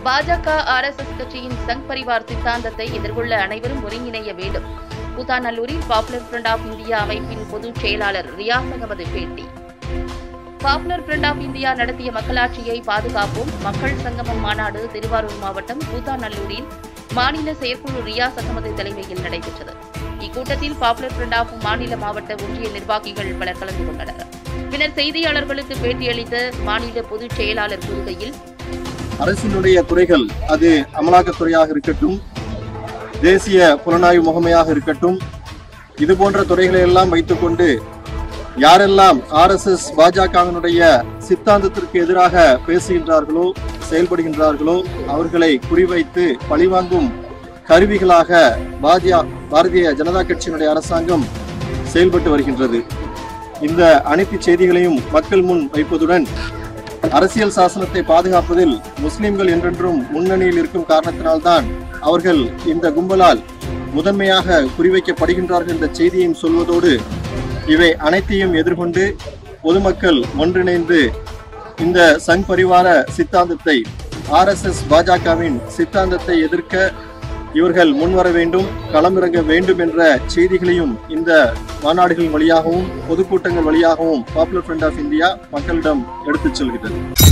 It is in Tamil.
பாஜக ஆர்எஸ்எஸ் கட்சியின் சங் பரிவார் சித்தாந்தத்தை எதிர்கொள்ள அனைவரும் ஒருங்கிணைய வேண்டும் கூத்தாநல்லூரில் பாப்புலர் ஃப்ரண்ட் ஆஃப் இந்தியா அமைப்பின் பொதுச் செயலாளர் ரியாஸ் அகமது பேட்டி பாப்புலர் ஃப்ரண்ட் ஆஃப் இந்தியா நடத்திய மக்களாட்சியை பாதுகாப்போம் மக்கள் சங்கமம் மாநாடு திருவாரூர் மாவட்டம் கூத்தாநல்லூரில் மாநில செயற்குழு ரியாஸ் அகமது தலைமையில் நடைபெற்றது இக்கூட்டத்தில் பாப்புலர் ஃப்ரண்ட் ஆஃப் மாநில மாவட்ட ஒன்றிய நிர்வாகிகள் பலர் கலந்து கொண்டனர் பின்னர் செய்தியாளர்களுக்கு பேட்டியளித்த மாநில பொதுச் செயலாளர் கூறுகையில் அரசினுடைய துறைகள் அது அமலாக்கத்துறையாக இருக்கட்டும் தேசிய புலனாய்வு முகமையாக இருக்கட்டும் இது போன்ற துறைகளை எல்லாம் வைத்துக்கொண்டு யாரெல்லாம் ஆர்எஸ்எஸ் பாஜகவினுடைய சித்தாந்தத்திற்கு எதிராக பேசுகின்றார்களோ செயல்படுகின்றார்களோ அவர்களை குறிவைத்து பழிவாங்கும் கருவிகளாக பாஜக பாரதிய ஜனதா கட்சியினுடைய அரசாங்கம் செயல்பட்டு வருகின்றது இந்த அனைத்து செய்திகளையும் மக்கள் முன் வைப்பதுடன் அரசியல் சாசனத்தை பாதுகாப்பதில் முஸ்லிம்கள் என்றென்றும் முன்னணியில் இருக்கும் காரணத்தினால்தான் அவர்கள் இந்த கும்பலால் முதன்மையாக குறிவைக்கப்படுகின்றார்கள் என்ற செய்தியையும் சொல்வதோடு இவை அனைத்தையும் எதிர்கொண்டு பொதுமக்கள் ஒன்றிணைந்து இந்த சங் பரிவார சித்தாந்தத்தை ஆர்எஸ்எஸ் பாஜகவின் சித்தாந்தத்தை எதிர்க்க இவர்கள் முன்வர வேண்டும் களமிறங்க வேண்டும் என்ற செய்திகளையும் இந்த மாநாடுகள் வழியாகவும் பொதுக்கூட்டங்கள் வழியாகவும் பாப்புலர் ஃப்ரண்ட் ஆஃப் இந்தியா மக்களிடம் எடுத்துச் செல்கிறது